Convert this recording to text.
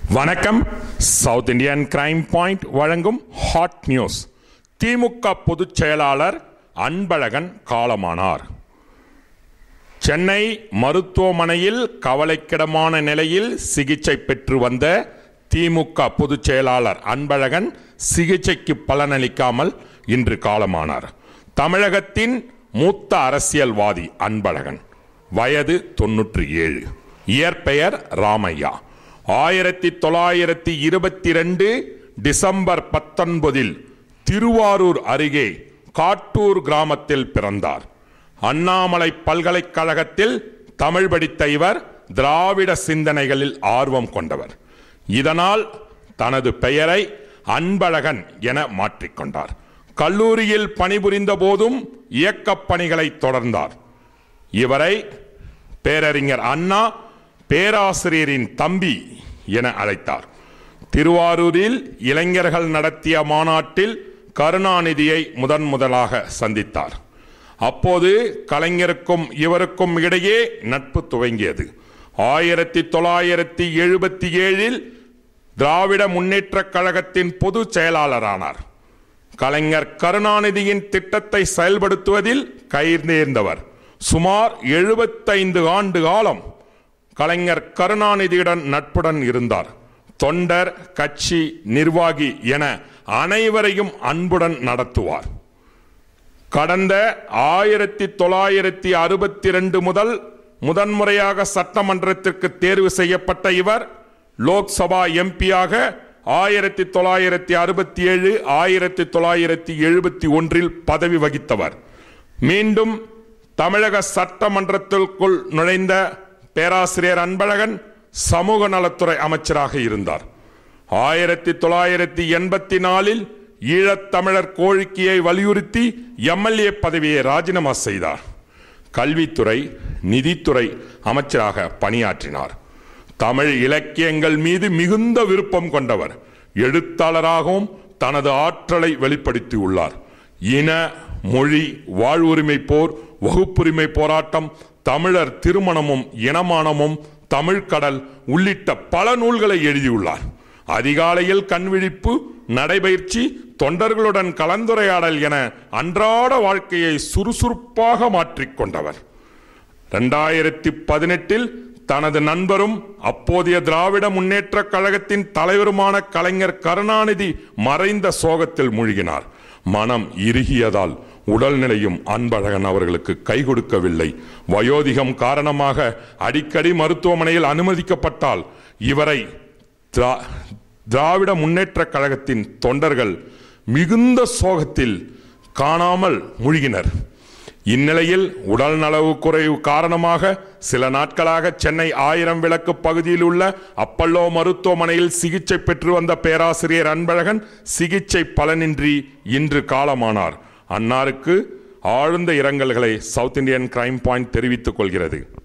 வணக்கம் South Indian crime point வழங்கும் hot news DMK பொதுச் செயலாளர் அன்பழகன் காலமானார் சென்னை மருத்துவமனையில் கவலைக்கிடமான நிலையில் சிகிச்சை பெற்று வந்த திமுக பொதுச் செயலாளர் அன்பழகன் சிகிச்சைக்கு பலனளிக்காமல் இன்று காலமானார் தமிழகத்தின் மூத்த அரசியல்வாதி அன்பழகன் வயது தொன்னூற்றி ஏழு இயற்பெயர் ராமையா ஆயிரத்தி தொள்ளாயிரத்தி இருபத்தி ரெண்டு டிசம்பர் பத்தொன்பதில் திருவாரூர் அருகே காட்டூர் கிராமத்தில் பிறந்தார் அண்ணாமலை பல்கலைக்கழகத்தில் தமிழ் படித்த இவர் திராவிட சிந்தனைகளில் ஆர்வம் கொண்டவர் இதனால் தனது பெயரை அன்பழகன் என மாற்றிக்கொண்டார் கல்லூரியில் பணிபுரிந்த போதும் இயக்கப் பணிகளை தொடர்ந்தார் இவரை பேரறிஞர் அண்ணா பேராசிரியரின் தம்பி என அழைத்தார் திருவாரூரில் இளைஞர்கள் நடத்திய மாநாட்டில் கருணாநிதியை முதன் முதலாக சந்தித்தார் அப்போது கலைஞருக்கும் இவருக்கும் இடையே நட்பு துவங்கியது ஆயிரத்தி தொள்ளாயிரத்தி எழுபத்தி ஏழில் திராவிட முன்னேற்றக் கழகத்தின் பொதுச் செயலாளரானார் கலைஞர் கருணாநிதியின் திட்டத்தை செயல்படுத்துவதில் கைதேர்ந்தவர் சுமார் எழுபத்தைந்து ஆண்டு காலம் கலைஞர் கருணாநிதியுடன் நட்புடன் இருந்தார் தொண்டர் கட்சி நிர்வாகி என அனைவரையும் அன்புடன் நடத்துவார் கடந்த ஆயிரத்தி தொள்ளாயிரத்தி அறுபத்தி ரெண்டு முதல் முதன்முறையாக சட்டமன்றத்திற்கு தேர்வு செய்யப்பட்ட இவர் லோக்சபா எம்பியாக ஆயிரத்தி தொள்ளாயிரத்தி அறுபத்தி ஏழு ஆயிரத்தி தொள்ளாயிரத்தி எழுபத்தி ஒன்றில் பதவி வகித்தவர் மீண்டும் தமிழக சட்டமன்றத்திற்குள் நுழைந்த பேராசிரியர் அன்பழகன் சமூக நலத்துறை அமைச்சராக இருந்தார் ஆயிரத்தி தொள்ளாயிரத்தி எண்பத்தி நாலில் ஈழத்தமிழர் கோரிக்கையை வலியுறுத்தி எம்எல்ஏ பதவியை ராஜினாமா செய்தார் கல்வித்துறை நிதித்துறை அமைச்சராக பணியாற்றினார் தமிழ் இலக்கியங்கள் மீது மிகுந்த விருப்பம் கொண்டவர் எழுத்தாளராகவும் தனது ஆற்றலை வெளிப்படுத்தியுள்ளார் இன மொழி வாழ்வுரிமை போர் வகுப்புரிமை போராட்டம் தமிழர் திருமணமும் இனமானமும் தமிழ்கடல் உள்ளிட்ட பல நூல்களை எழுதியுள்ளார் அதிகாலையில் கண்விழிப்பு நடைபயிற்சி தொண்டர்களுடன் கலந்துரையாடல் என அன்றாட வாழ்க்கையை சுறுசுறுப்பாக மாற்றிக்கொண்டவர் ரெண்டாயிரத்தி பதினெட்டில் தனது நண்பரும் அப்போதைய திராவிட முன்னேற்ற கழகத்தின் தலைவருமான கலைஞர் கருணாநிதி மறைந்த சோகத்தில் மூழ்கினார் மனம் இறுகியதால் உடல்நிலையும் அன்பழகன் அவர்களுக்கு கை கொடுக்கவில்லை வயோதிகம் காரணமாக அடிக்கடி மருத்துவமனையில் அனுமதிக்கப்பட்டால் இவரை திரா- திராவிட முன்னேற்ற கழகத்தின் தொண்டர்கள் மிகுந்த சோகத்தில் காணாமல் மூழ்கினர் இந்நிலையில் உடல் நலவு குறைவு காரணமாக சில நாட்களாக சென்னை ஆயிரம் விளக்கு பகுதியில் உள்ள அப்பல்லோ மருத்துவமனையில் சிகிச்சை பெற்று வந்த பேராசிரியர் அன்பழகன் சிகிச்சை பலனின்றி இன்று காலமானார் அன்னாருக்கு ஆழ்ந்த இரங்கல்களை சவுத் இந்தியன் கிரைம் பாயிண்ட் தெரிவித்துக் கொள்கிறது